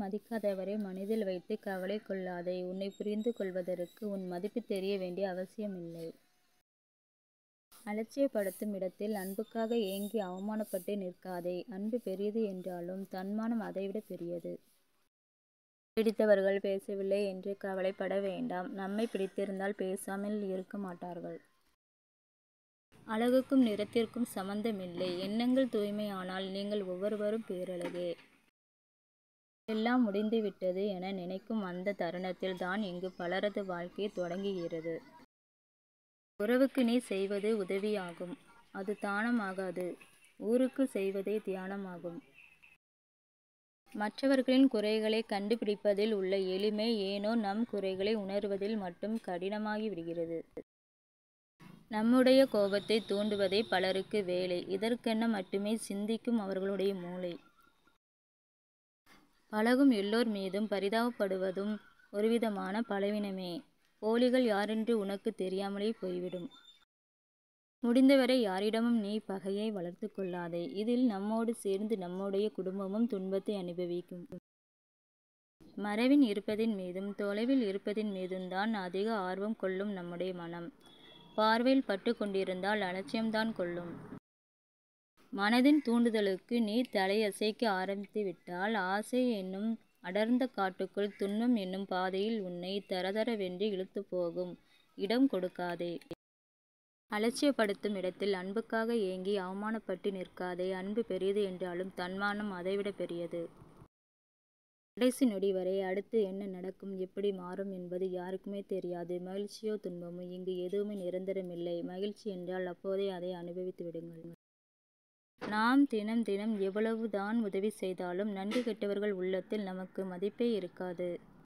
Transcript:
மதிக்காதவரை மனதில் வைத்து கவலை கொள்ளாதே உன்னை புரிந்து கொள்வதற்கு உன் மதிப்பு தெரிய வேண்டிய அவசியமில்லை. அலட்சியப்படுத்தும் இடத்தில் அன்புக்காக ஏங்கி அவமானப்பட்டு நிற்காதே. அன்பு பெரியது என்றாலும் தன்மானம் அதைவிட பெரியது. பிடித்தவர்கள் பேசவில்லை என்று கவலைப்பட வேண்டாம். நம்மை பிடித்திருந்தால் பேசாமல் இருக்க மாட்டார்கள். அழகுக்கும் நிறத்திற்கும் சம்பந்தமில்லை. எண்ணங்கள் தூய்மையானால் நீங்கள் ஒவ்வொருவரும் பேரழகே. எல்லாம் முடிந்து விட்டது என நினைக்கும் அந்த தருணத்தில் தான் இங்கு பலரது வாழ்க்கை தொடங்குகிறது. உறவுக்கு நீ செய்வது உதவியாகும். அது தானமாகாது. ஊருக்கு செய்வதே தியாகமாகும். மற்றவர்களின் குறைகளை கண்டுபிடிப்பதில் உள்ள எளிமை ஏனோ நம் குறைகளை உணர்வதில் மட்டும் கடினமாகிவிடுகிறது. நம்முடைய கோபத்தை தூண்டுவதே பலருக்கு வேலை. இதற்கென மட்டுமே சிந்திக்கும் அவர்களுடைய மூளை. பழகும் எல்லோர் மீதும் பரிதாபப்படுவதும் ஒருவிதமான பலவீனமே. போலிகள் யாரென்று உனக்கு தெரியாமலே போய்விடும். முடிந்தவரை யாரிடமும் நீ பகையை வளர்த்துக் கொள்ளாதே. இதில் நம்மோடு சேர்ந்து நம்முடைய குடும்பமும் துன்பத்தை அனுபவிக்கும். மறைவில் இருப்பதின் மீதும் தொலைவில் இருப்பதின் மீதும்தான் அதிக ஆர்வம் கொள்ளும் நம்முடைய மனம். பார்வையில் பட்டுக் கொண்டிருந்தால் அலட்சியம்தான் கொள்ளும். மனதின் தூண்டுதலுக்கு நீ தலையசைக்க ஆரம்பித்துவிட்டால் ஆசை என்னும் அடர்ந்த காட்டுக்குள் துன்பம் என்னும் பாதையில் உன்னை தரதரவென்று இழுத்துப் போகும். இடம் கொடுக்காதே. அலட்சியப்படுத்தும் இடத்தில் அன்புக்காக ஏங்கி அவமானப்பட்டு நிற்காதே. அன்பு பெரியது என்றாலும் தன்மானம் அதைவிட பெரியது. கடைசி நொடி வரை அடுத்து என்ன நடக்கும் எப்படி மாறும் என்பது யாருக்குமே தெரியாது. மகிழ்ச்சியோ துன்பமோ இங்கு எதுவுமே நிரந்தரமில்லை. மகிழ்ச்சி என்றால் அப்போதே அதை அனுபவித்து விடுங்கள். நாம் தினம் தினம் எவ்வளவு தான் உதவி செய்தாலும் நன்றி கெட்டவர்கள் உள்ளத்தில் நமக்கு மதிப்பே இருக்காது.